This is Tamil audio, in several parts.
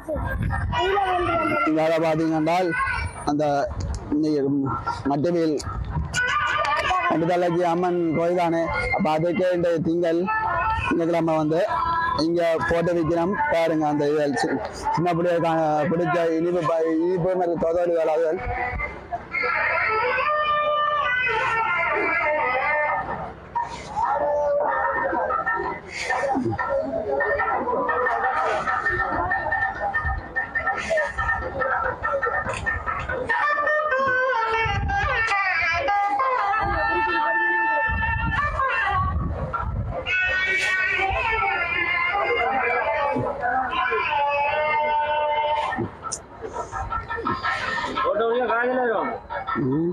இங்கே பார்த்தீங்கன்றால் அந்த மட்டவில் அடுத்தலைக்கு அம்மன் கோயில் தானே அப்போ அதுக்கு இந்த திங்கள் திங்கக்கிழமை வந்து இங்கே போட்டு விற்கிறோம் பாருங்க அந்த இது சி- சின்ன பிள்ளைகளுக்கான பிடிச்ச இனிப்பு ப- இனிப்பு மற்றும் தொதல்கள் அதுகள் ம்.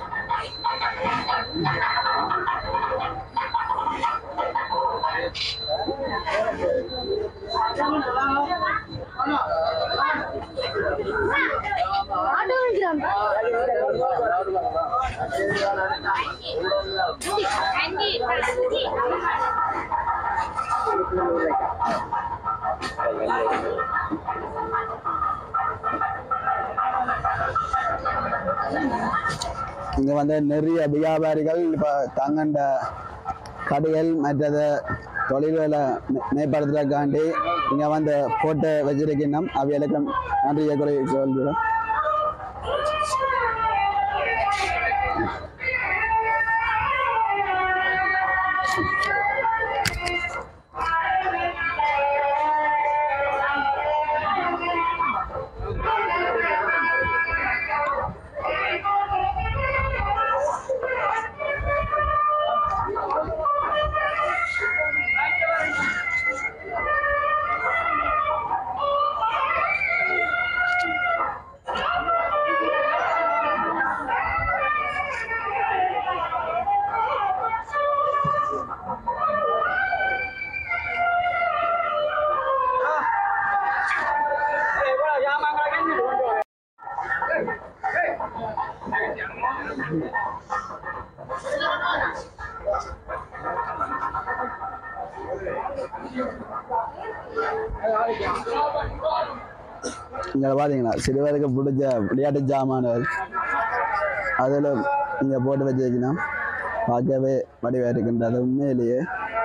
இங்க வந்து நிறைய வியாபாரிகள் இப்ப தங்கண்ட கடைகள் மற்றது தொழில்களை மே- மேம்படுத்துறதுக்காண்டி இங்க வந்து போட்டு வச்சிருக்கணும் அவைகளுக்கு நன்றியை குறை சொல்கிறோம் இங்க பாத்தீங்களா சிறுவருக்கு பிடிச்ச விளையாட்டு ஜாமான்கள் அதில் இங்க போட்டு வச்சிருக்கணும் பார்க்கவே வடிவா இருக்கின்றது உண்மையிலேயே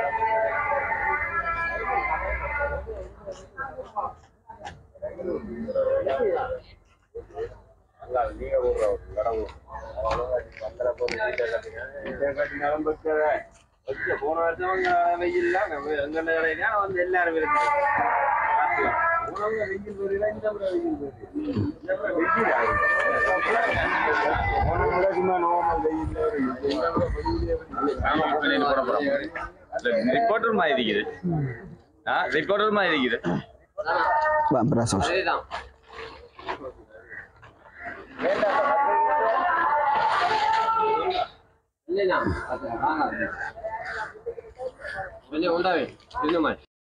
போன வருஷம் அங்க வெயில் எங்க வந்து எல்லாரும் இருக்கு உணவு வெயில் வருதா இந்த முறை வெயில் வருது இந்த முறை வெயில் போன முறை சும்மா normal வெயில் வருது. இந்த முறை வெயிலே வருது. ரிப்போர்ட்டர் மாதிரி இருக்குது ஆ ரிப்போர்ட்டர் மாதிரி இருக்குது வா, பிரசம். கொஞ்சம் உண்டாவே இன்னுமா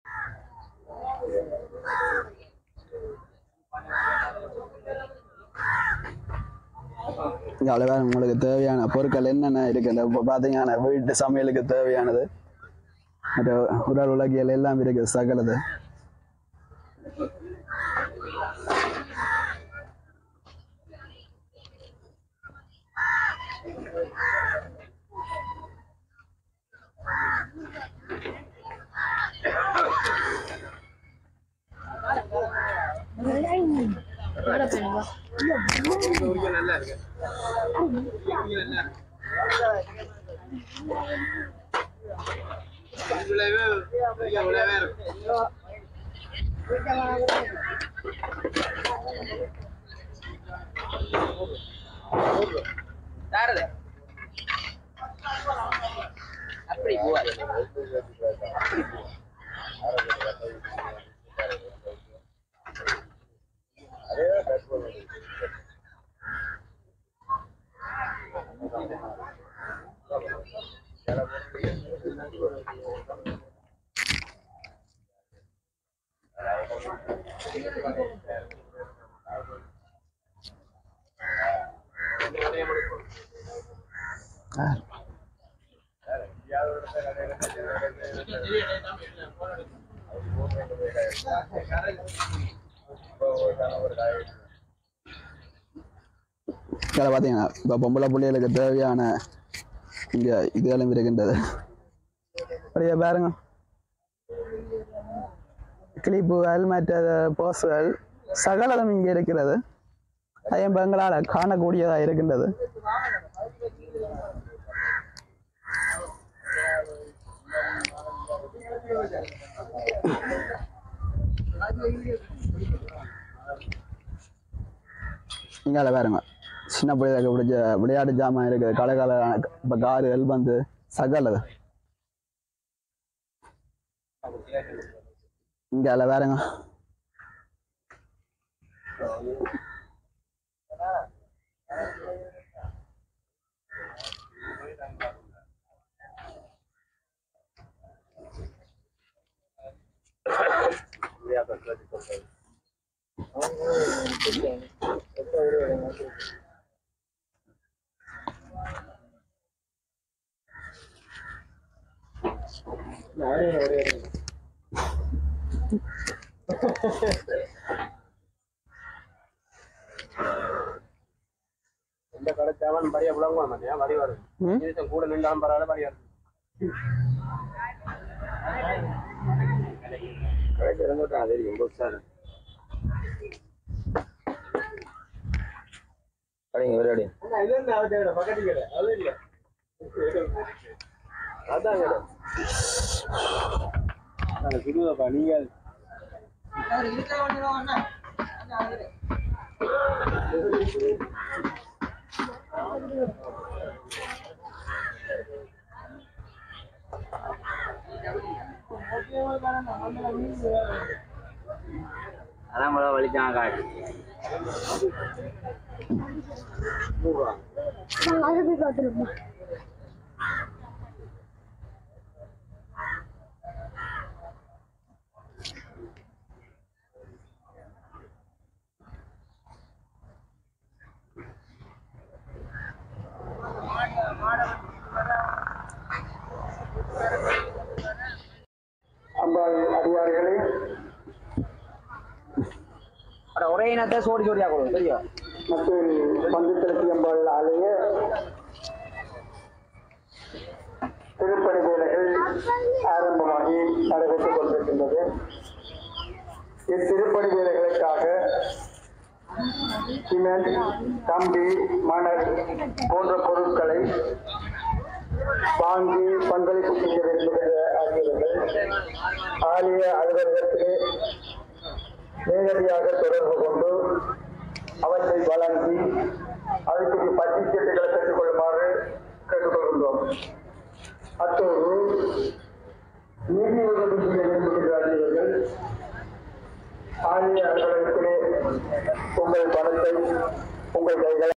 இங்க அவ்வளவா உங்களுக்கு தேவையான பொருட்கள் என்னென்ன இருக்குது இப்போ பார்த்தீங்கன்னா வீட்டு சமையலுக்கு தேவையானது மற்ற உடல் உலகியல் எல்லாம் இருக்குது சகலது நல்லா இருக்கு விளைவே விளைவே இருக்கு யாரது அப்படி போவாது இதில் பார்த்தீங்கன்னா இப்போ பொம்பளை பிள்ளைகளுக்கு தேவையான இங்கே இதுகளும் இருக்கின்றது அப்படியே பாருங்க கிளிப்புகள் மற்ற போஸ்கள் சகலதும் இங்கே இருக்கிறது அதையும் பெங்களால் காணக்கூடியதாக இருக்கின்றது இங்கால பாருங்க சின்ன பிள்ளைகளுக்கு பிடிச்ச விளையாட்டு ஜாமான் இருக்குது கலகல இப்போ காருகள் வந்து சகலது இங்கால வேறங்க இந்த கிடைச்சாவன் பரிய விளங்குவான் மாட்டியா வரி வரும் ம்? இதுக்கு கூட நின்றாலும் பரவாயில்ல பரிய கிடைக்க இருந்துட்டா தெரியும் புதுசாக அடிங்க விளையாடி பக்கத்து கடை அது இல்லை அதான் கடை நாங்கள் சுடுவப்பா நீங்கள் அதான் முதல்ல வலிச்சான் காட்டு அம்பாள் அடியார்களே அட ஒரே இனத்தை சோடி சோடியா கொடுங்க தெரியும் மற்றும் பந்துத்திரத்தி அம்பாள் ஆலய திருப்பணி வேலைகள் ஆரம்பமாகி நடைபெற்றுக் கொண்டிருக்கின்றது இத்திருப்பணி வேலைகளுக்காக சிமெண்ட் கம்பி மணல் போன்ற பொருட்களை வாங்கி பங்களிப்பு செய்ய விரும்புகிற அறிஞர்கள் ஆலய அலுவலகத்திலே நேரடியாக தொடர்பு கொண்டு அவற்றை வழங்கி அதற்கு பட்டிச்சீட்டுகளை பெற்றுக் கொள்ளுமாறு கேட்டுக்கொள்கின்றோம் அத்தோடு நீதி உதவி செய்ய விரும்புகின்ற அறிஞர்கள் ஆலய அலுவலகத்திலே உங்கள் பணத்தை உங்கள் கைகள்